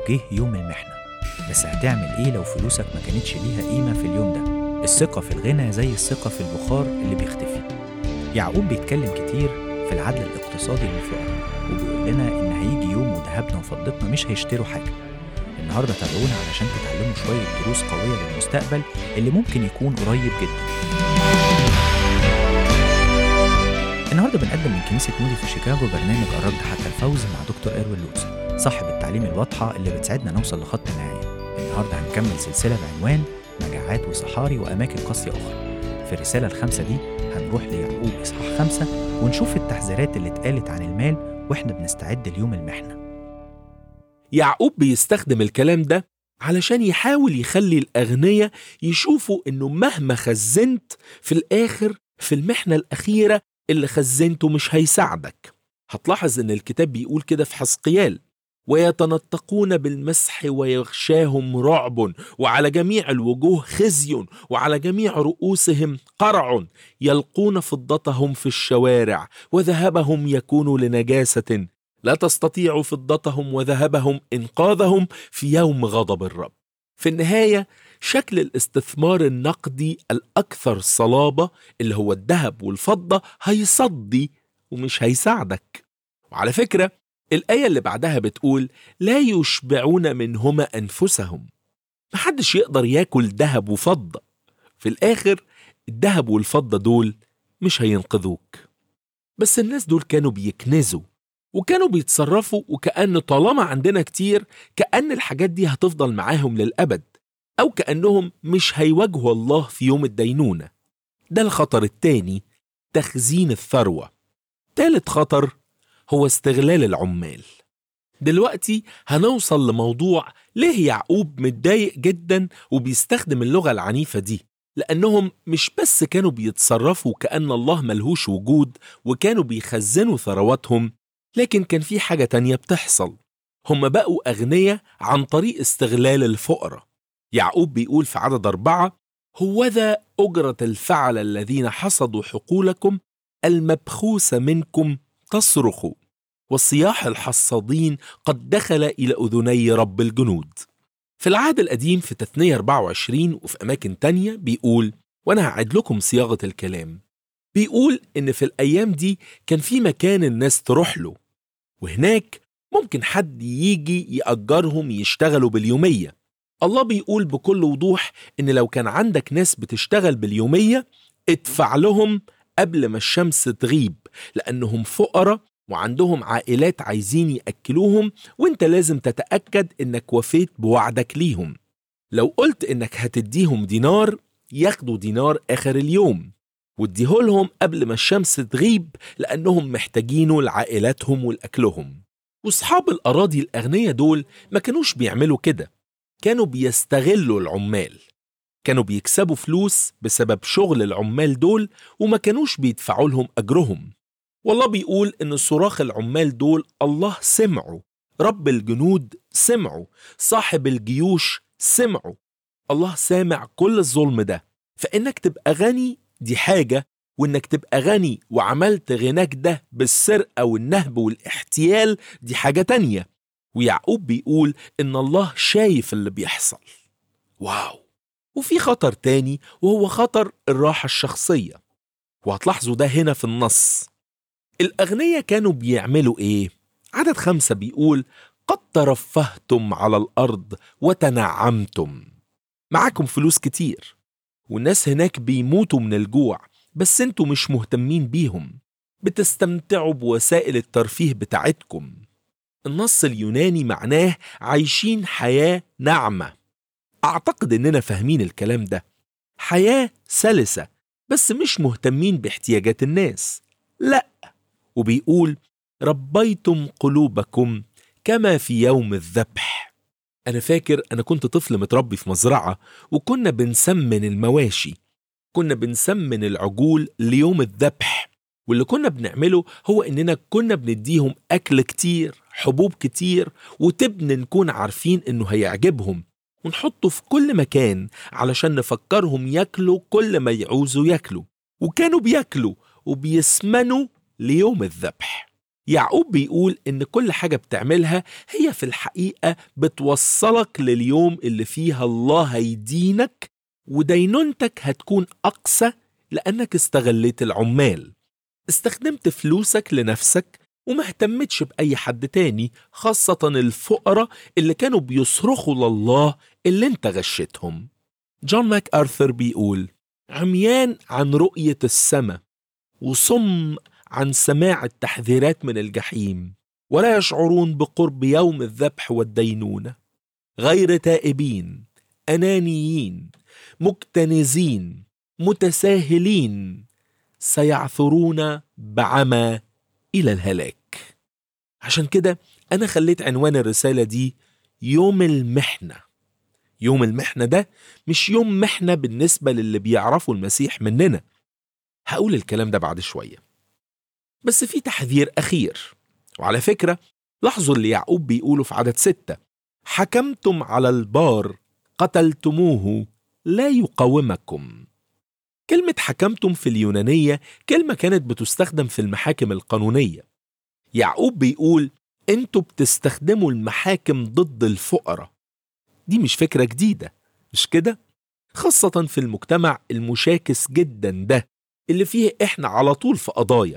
جه يوم المحنة بس هتعمل إيه لو فلوسك ما كانتش ليها قيمة في اليوم ده الثقة في الغنى زي الثقة في البخار اللي بيختفي يعقوب بيتكلم كتير في العدل الاقتصادي للفقراء وبيقول لنا إن هيجي يوم وذهبنا وفضتنا مش هيشتروا حاجة النهاردة تابعونا علشان تتعلموا شوية دروس قوية للمستقبل اللي ممكن يكون قريب جدا النهارده بنقدم من كنيسة مودي في شيكاغو برنامج الرد حتى الفوز مع دكتور إيروين لوتس صاحب التعليم الواضحة اللي بتساعدنا نوصل لخط النهاية النهارده هنكمل سلسلة بعنوان مجاعات وصحاري وأماكن قاسية أخرى في الرسالة الخامسة دي هنروح ليعقوب إصحاح خمسة ونشوف التحذيرات اللي اتقالت عن المال وإحنا بنستعد ليوم المحنة يعقوب بيستخدم الكلام ده علشان يحاول يخلي الأغنياء يشوفوا إنه مهما خزنت في الآخر في المحنة الأخيرة اللي خزنته مش هيساعدك هتلاحظ إن الكتاب بيقول كده في حسقيال ويتنطقون بالمسح ويغشاهم رعب وعلى جميع الوجوه خزي وعلى جميع رؤوسهم قرع يلقون فضتهم في الشوارع وذهبهم يكون لنجاسة لا تستطيع فضتهم وذهبهم إنقاذهم في يوم غضب الرب في النهاية شكل الاستثمار النقدي الأكثر صلابة اللي هو الذهب والفضة هيصدي ومش هيساعدك وعلى فكرة الآية اللي بعدها بتقول لا يشبعون منهما أنفسهم محدش يقدر ياكل ذهب وفضة في الآخر الذهب والفضة دول مش هينقذوك بس الناس دول كانوا بيكنزوا وكانوا بيتصرفوا وكأن طالما عندنا كتير كأن الحاجات دي هتفضل معاهم للأبد أو كأنهم مش هيواجهوا الله في يوم الدينونة ده الخطر التاني تخزين الثروة تالت خطر هو استغلال العمال دلوقتي هنوصل لموضوع ليه يعقوب متضايق جدا وبيستخدم اللغة العنيفة دي لأنهم مش بس كانوا بيتصرفوا كأن الله ملهوش وجود وكانوا بيخزنوا ثرواتهم لكن كان في حاجة تانية بتحصل هم بقوا أغنياء عن طريق استغلال الفقراء يعقوب بيقول في عدد أربعة هوذا أجرة الفعل الذين حصدوا حقولكم المبخوس منكم تصرخ وصياح الحصادين قد دخل إلى أذني رب الجنود في العهد القديم في تثنية 24 وفي أماكن تانية بيقول وأنا هعد لكم صياغة الكلام بيقول إن في الأيام دي كان في مكان الناس تروح له وهناك ممكن حد يجي يأجرهم يشتغلوا باليومية الله بيقول بكل وضوح إن لو كان عندك ناس بتشتغل باليومية ادفع لهم قبل ما الشمس تغيب لأنهم فقراء وعندهم عائلات عايزين يأكلوهم وانت لازم تتأكد انك وفيت بوعدك ليهم لو قلت انك هتديهم دينار ياخدوا دينار آخر اليوم واديهولهم قبل ما الشمس تغيب لأنهم محتاجينه لعائلاتهم ولأكلهم وأصحاب الأراضي الأغنياء دول ما كانوش بيعملوا كده كانوا بيستغلوا العمال كانوا بيكسبوا فلوس بسبب شغل العمال دول وما كانوش بيدفعوا لهم أجرهم والله بيقول إن صراخ العمال دول الله سمعه رب الجنود سمعه صاحب الجيوش سمعه الله سامع كل الظلم ده فإنك تبقى غني دي حاجة وإنك تبقى غني وعملت غناك ده بالسرقة والنهب والاحتيال دي حاجة تانية ويعقوب بيقول إن الله شايف اللي بيحصل واو وفي خطر تاني وهو خطر الراحة الشخصية وهتلاحظوا ده هنا في النص الأغنياء كانوا بيعملوا إيه؟ عدد خمسة بيقول قد ترفهتم على الأرض وتنعمتم معاكم فلوس كتير والناس هناك بيموتوا من الجوع بس انتوا مش مهتمين بيهم بتستمتعوا بوسائل الترفيه بتاعتكم النص اليوناني معناه عايشين حياة ناعمة أعتقد إننا فاهمين الكلام ده حياة سلسة بس مش مهتمين باحتياجات الناس لأ وبيقول ربيتم قلوبكم كما في يوم الذبح أنا فاكر أنا كنت طفل متربي في مزرعة وكنا بنسمن المواشي كنا بنسمن العجول ليوم الذبح واللي كنا بنعمله هو إننا كنا بنديهم أكل كتير حبوب كتير وتبن نكون عارفين إنه هيعجبهم ونحطه في كل مكان علشان نفكرهم ياكلوا كل ما يعوزوا ياكلوا وكانوا بياكلوا وبيسمنوا ليوم الذبح يعقوب بيقول إن كل حاجة بتعملها هي في الحقيقة بتوصلك لليوم اللي فيها الله هيدينك ودينونتك هتكون أقسى لأنك استغليت العمال استخدمت فلوسك لنفسك وما اهتمتش بأي حد تاني خاصة الفقراء اللي كانوا بيصرخوا لله اللي انت غشتهم جون ماك أرثر بيقول عميان عن رؤية السماء وصم عن سماع التحذيرات من الجحيم ولا يشعرون بقرب يوم الذبح والدينونة غير تائبين أنانيين مكتنزين متساهلين سيعثرون بعمى إلى الهلاك عشان كده أنا خليت عنوان الرسالة دي يوم المحنة يوم المحنة ده مش يوم محنة بالنسبة للي بيعرفوا المسيح مننا هقول الكلام ده بعد شوية بس في تحذير أخير وعلى فكرة لاحظوا اللي يعقوب بيقوله في عدد ستة حكمتم على البار قتلتموه لا يقاومكم كلمة حكمتم في اليونانية كلمة كانت بتستخدم في المحاكم القانونية يعقوب بيقول انتوا بتستخدموا المحاكم ضد الفقراء دي مش فكرة جديدة مش كده؟ خاصة في المجتمع المشاكس جدا ده اللي فيه احنا على طول في قضايا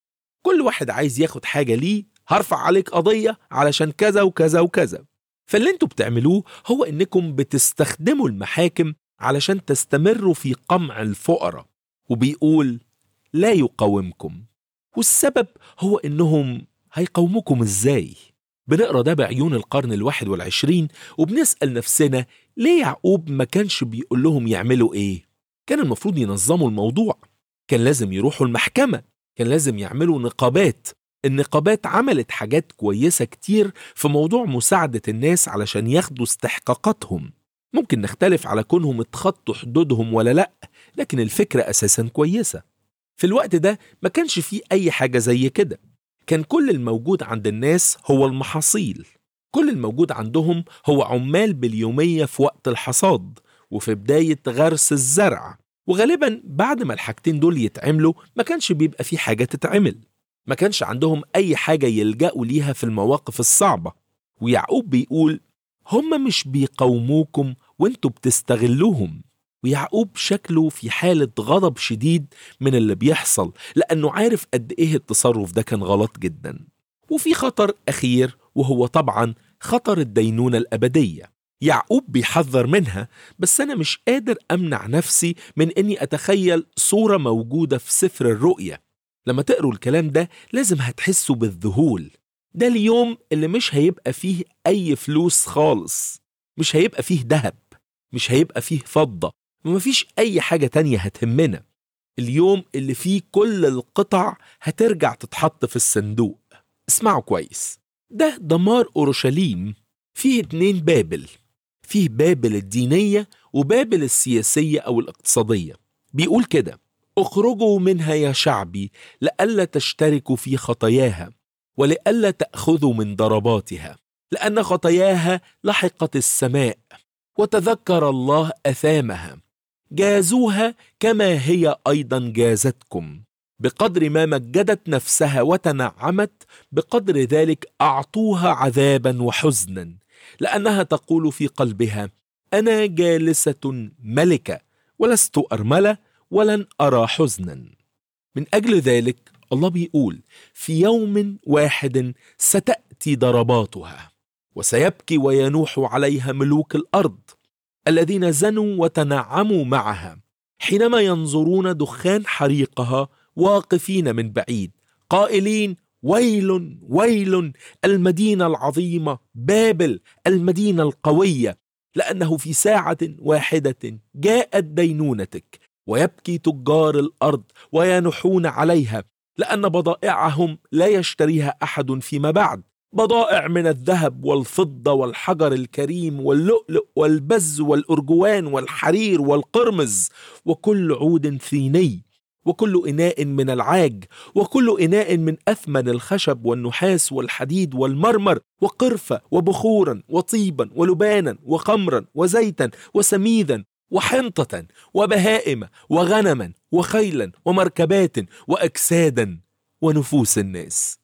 كل واحد عايز ياخد حاجة ليه هرفع عليك قضية علشان كذا وكذا وكذا فاللي انتوا بتعملوه هو انكم بتستخدموا المحاكم علشان تستمروا في قمع الفقراء وبيقول لا يقاومكم والسبب هو انهم هيقاوموكم ازاي بنقرا ده بعيون القرن الواحد والعشرين وبنسأل نفسنا ليه يعقوب ما كانش بيقول لهم يعملوا ايه كان المفروض ينظموا الموضوع كان لازم يروحوا المحكمة كان لازم يعملوا نقابات النقابات عملت حاجات كويسة كتير في موضوع مساعدة الناس علشان ياخدوا استحقاقاتهم ممكن نختلف على كونهم اتخطوا حدودهم ولا لأ لكن الفكرة أساسا كويسة في الوقت ده ما كانش فيه أي حاجة زي كده كان كل الموجود عند الناس هو المحاصيل كل الموجود عندهم هو عمال باليومية في وقت الحصاد وفي بداية غرس الزرع وغالبا بعد ما الحاجتين دول يتعملوا ما كانش بيبقى في حاجة تتعمل ما كانش عندهم أي حاجة يلجأوا ليها في المواقف الصعبة ويعقوب بيقول هم مش بيقاوموكم وانتوا بتستغلوهم ويعقوب شكله في حالة غضب شديد من اللي بيحصل لأنه عارف قد إيه التصرف ده كان غلط جدا وفي خطر أخير وهو طبعا خطر الدينونة الأبدية يعقوب بيحذر منها بس أنا مش قادر أمنع نفسي من إني أتخيل صورة موجودة في سفر الرؤية لما تقروا الكلام ده لازم هتحسوا بالذهول ده اليوم اللي مش هيبقى فيه أي فلوس خالص مش هيبقى فيه ذهب مش هيبقى فيه فضة ومفيش أي حاجة تانية هتهمنا اليوم اللي فيه كل القطع هترجع تتحط في الصندوق اسمعوا كويس ده دمار أورشليم فيه اتنين بابل فيه بابل الدينية وبابل السياسية أو الاقتصادية بيقول كده اخرجوا منها يا شعبي لئلا تشتركوا في خطاياها ولئلا تأخذوا من ضرباتها لأن خطاياها لحقت السماء وتذكر الله أثامها جازوها كما هي أيضا جازتكم بقدر ما مجدت نفسها وتنعمت بقدر ذلك أعطوها عذابا وحزنا لأنها تقول في قلبها أنا جالسة ملكة ولست أرملة ولن أرى حزنا من أجل ذلك الله بيقول في يوم واحد ستأتي ضرباتها وسيبكي وينوح عليها ملوك الأرض الذين زنوا وتنعموا معها حينما ينظرون دخان حريقها واقفين من بعيد قائلين ويل ويل المدينة العظيمة بابل المدينة القوية لأنه في ساعة واحدة جاءت دينونتك ويبكي تجار الأرض وينحون عليها لأن بضائعهم لا يشتريها أحد فيما بعد بضائع من الذهب والفضة والحجر الكريم واللؤلؤ والبز والأرجوان والحرير والقرمز وكل عود ثيني وكل إناء من العاج وكل إناء من أثمن الخشب والنحاس والحديد والمرمر وقرفة وبخورا وطيبا ولبانا وخمرا وزيتا وسميدا وحنطة وبهائم وغنما وخيلا ومركبات وأجسادا ونفوس الناس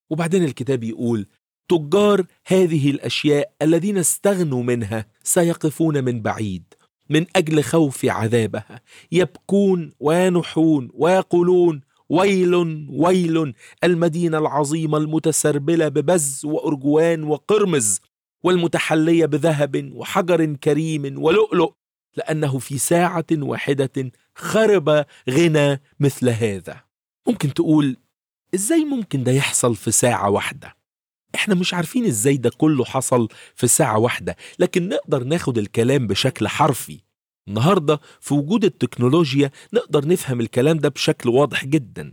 وبعدين الكتاب يقول تجار هذه الاشياء الذين استغنوا منها سيقفون من بعيد من اجل خوف عذابها يبكون وينحون ويقولون ويل ويل المدينه العظيمه المتسربله ببز وارجوان وقرمز والمتحليه بذهب وحجر كريم ولؤلؤ لانه في ساعه واحده خرب غنى مثل هذا ممكن تقول ازاي ممكن ده يحصل في ساعه واحده احنا مش عارفين ازاي ده كله حصل في ساعه واحده لكن نقدر ناخد الكلام بشكل حرفي النهارده في وجود التكنولوجيا نقدر نفهم الكلام ده بشكل واضح جدا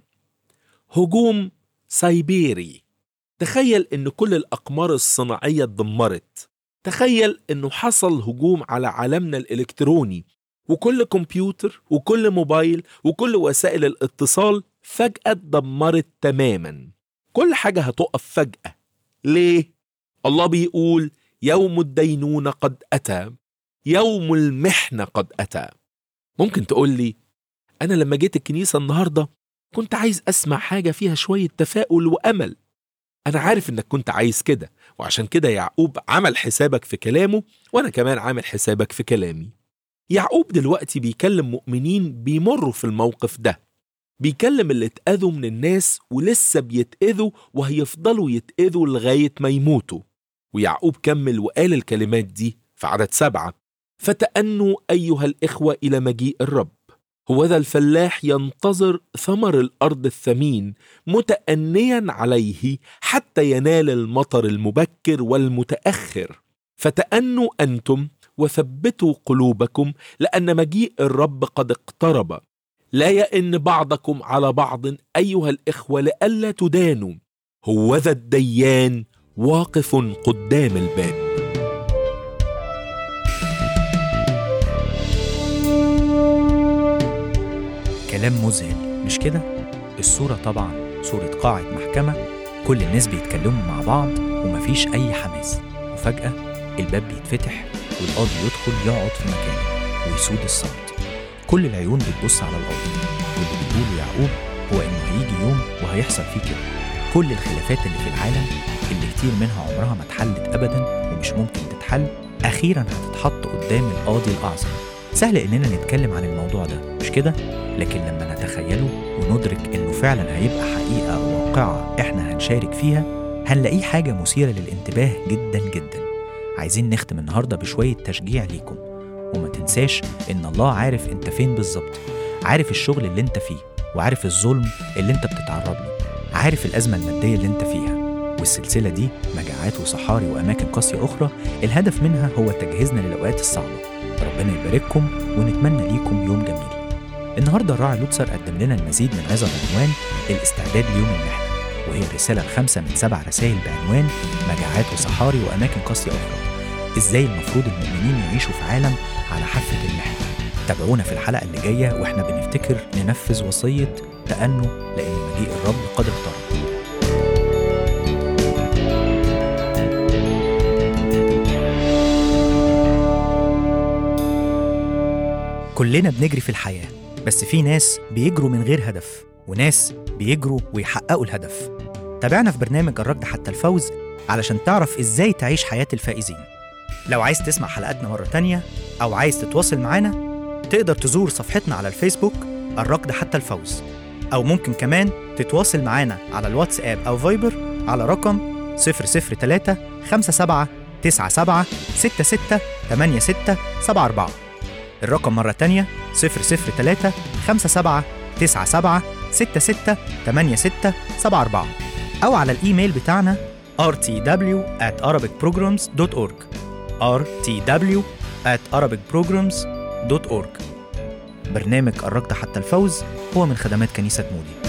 هجوم سايبيري تخيل ان كل الاقمار الصناعيه اتدمرت تخيل انه حصل هجوم على عالمنا الالكتروني وكل كمبيوتر وكل موبايل وكل وسائل الاتصال فجاه اتدمرت تماما كل حاجه هتقف فجاه ليه الله بيقول يوم الدينونه قد اتى يوم المحنه قد اتى ممكن تقول لي انا لما جيت الكنيسه النهارده كنت عايز اسمع حاجه فيها شويه تفاؤل وامل انا عارف انك كنت عايز كده وعشان كده يعقوب عمل حسابك في كلامه وانا كمان عامل حسابك في كلامي يعقوب دلوقتي بيكلم مؤمنين بيمروا في الموقف ده بيكلم اللي اتأذوا من الناس ولسه بيتأذوا وهيفضلوا يتأذوا لغاية ما يموتوا ويعقوب كمل وقال الكلمات دي في عدد سبعة فتأنوا أيها الإخوة إلى مجيء الرب هوذا الفلاح ينتظر ثمر الأرض الثمين متأنيا عليه حتى ينال المطر المبكر والمتأخر فتأنوا أنتم وثبتوا قلوبكم لأن مجيء الرب قد اقترب لا يئن بعضكم على بعض أيها الإخوة لئلا تدانوا هوذا الديان واقف قدام الباب كلام مذهل مش كده؟ الصورة طبعا صورة قاعة محكمة كل الناس بيتكلموا مع بعض ومفيش أي حماس وفجأة الباب بيتفتح والقاضي يدخل يقعد في مكانه ويسود الصمت كل العيون بتبص على القاضي واللي بيقوله يعقوب هو إنه هيجي يوم وهيحصل فيه كده كل الخلافات اللي في العالم اللي كتير منها عمرها ما اتحلت أبدا ومش ممكن تتحل أخيرا هتتحط قدام القاضي الأعظم سهل إننا نتكلم عن الموضوع ده مش كده؟ لكن لما نتخيله وندرك إنه فعلا هيبقى حقيقة واقعة إحنا هنشارك فيها هنلاقيه حاجة مثيرة للانتباه جدا جدا عايزين نختم النهاردة بشوية تشجيع ليكم وما تنساش إن الله عارف أنت فين بالظبط عارف الشغل اللي أنت فيه وعارف الظلم اللي أنت بتتعرض له عارف الأزمة المادية اللي أنت فيها والسلسلة دي مجاعات وصحاري وأماكن قاسية أخرى الهدف منها هو تجهيزنا للأوقات الصعبة ربنا يبارككم ونتمنى ليكم يوم جميل النهارده الراعي لوتسر قدم لنا المزيد من هذا العنوان الاستعداد ليوم المحنة وهي الرسالة الخامسة من سبع رسائل بعنوان مجاعات وصحاري وأماكن قاسية أخرى إزاي المفروض المؤمنين يعيشوا في عالم على حافة المحنة تابعونا في الحلقة اللي جاية وإحنا بنفتكر ننفذ وصية تأنوا لأن مجيء الرب قد اقترب كلنا بنجري في الحياة بس في ناس بيجروا من غير هدف وناس بيجروا ويحققوا الهدف تابعنا في برنامج الركض حتى الفوز علشان تعرف ازاي تعيش حياة الفائزين لو عايز تسمع حلقاتنا مرة تانية أو عايز تتواصل معانا تقدر تزور صفحتنا على الفيسبوك الركض حتى الفوز أو ممكن كمان تتواصل معانا على الواتساب أو فايبر على رقم 003 57 97 66 86 74 الرقم مرة تانية 003 57 97 66 86 74 أو على الإيميل بتاعنا rtw at arabicprograms.org rtw at arabicprograms.org برنامج الركض حتى الفوز هو من خدمات كنيسة مودي